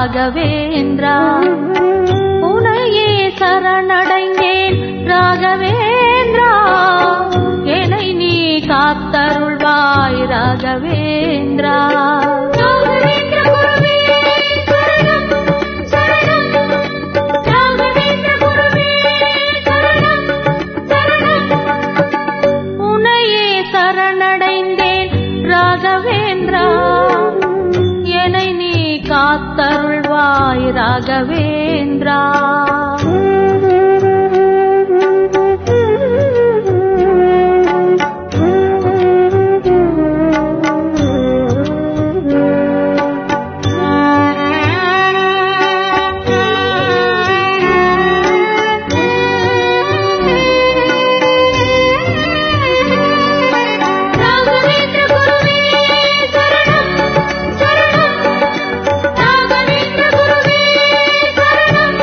ராகவேந்திரா உனையே சரணடைந்தேன் ராகவேந்திரா என்னை நீ காத்தருள்வாய் ராகவேந்திரா ராகவேந்திர குருவே சரணம் சரணம் ராகவேந்திர குருவே சரணம் சரணம் உனையே சரணடைந்தேன் ராகவேந்திரா என்னை நீ காத்தருள்வாய் ராகவேந்திரா ராகவேந்திர குருவே சரணம் சரணம் ராகவேந்திர குருவே சரணம்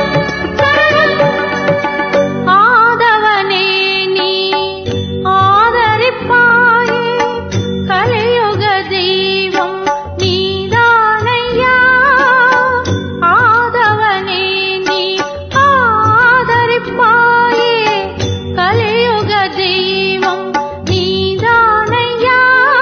சரணம் ஆதவனே நீ ஆதரிப்பாயே கலியுக தெய்வம் நீதானையா ஆதவனே நீ ஆதரிப்பாயே கலியுக தெய்வம் நீதானையா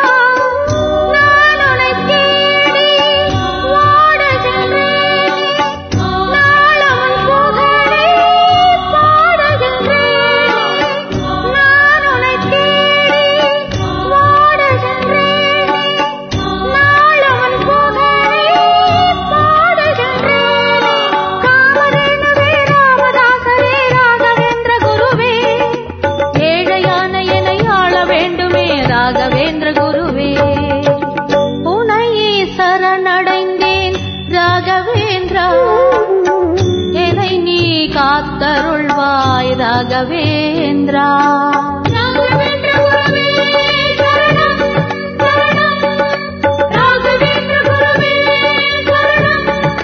நான் உன்னை தேடி ஓடுகின்றேன் நாளும் புகழை பாடுகின்றேன் நான் உன்னை தேடி ஓடுகின்றேன் நாளும் புகழை பாடுகின்றேன் காமதேனுவே ராமதாசரே ராகவேந்திர குருவே ஏழையான என்னை ஆள வேண்டுமே ராகவேந்திர குருவே உனையே சரணடைந்தேன் ராகவேந்திரா என்னை நீ காத்தருள்வாய் ராகவேந்திரா ராகவேந்திர குருவே சரணம் சரணம் ராகவேந்திர குருவே சரணம்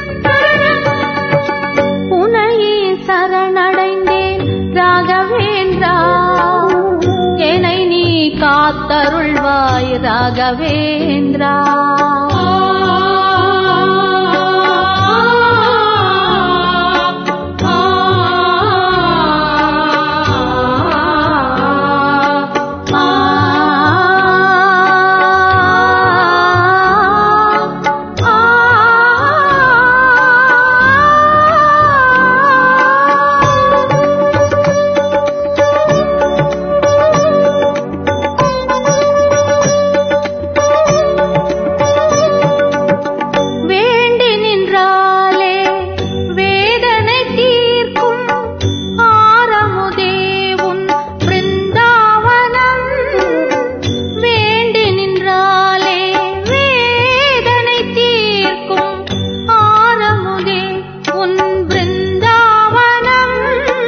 சரணம் உனையே சரணடைந்தேன் ராகவேந்திரா என்னை நீ காத்தருள்வாய் ராகவேந்திரா வேண்டி நின்றாலே வேதனை தீர்க்கும் ஆரமுதே உன் பிருந்தாவனம் வேண்டி நின்றாலே வேதனை தீர்க்கும் ஆரமுதே உன் பிருந்தாவனம்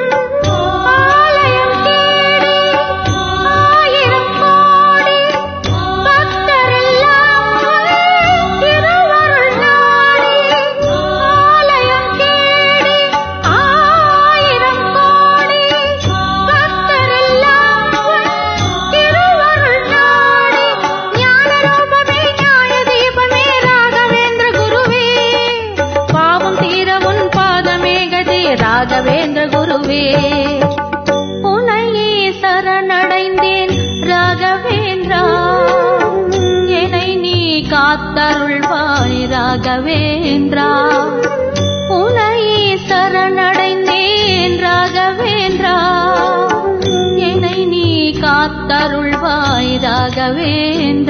ஆலயம் தேடி ஆயிரம் கோடி பக்தரெல்லாம் திருவருள் நாடி ஆலயம் தேடி ஆயிரம் கோடி பக்தரெல்லாம் திருவருள் நாடி ஞானரூபமே நியாய தீபமே ராகவேந்திர குருவே பாவம் தீர உன் பாதமே கதி ராகவேந்திர குருவே உனையே சரணடைந்தேன் ராகவேந்திரா என்னை நீ காத்தருள்வாய் ராகவேந்திரா உனையே சரணடைந்தேன் ராகவேந்திரா என்னை நீ காத்தருள்வாய் ராகவேந்திரா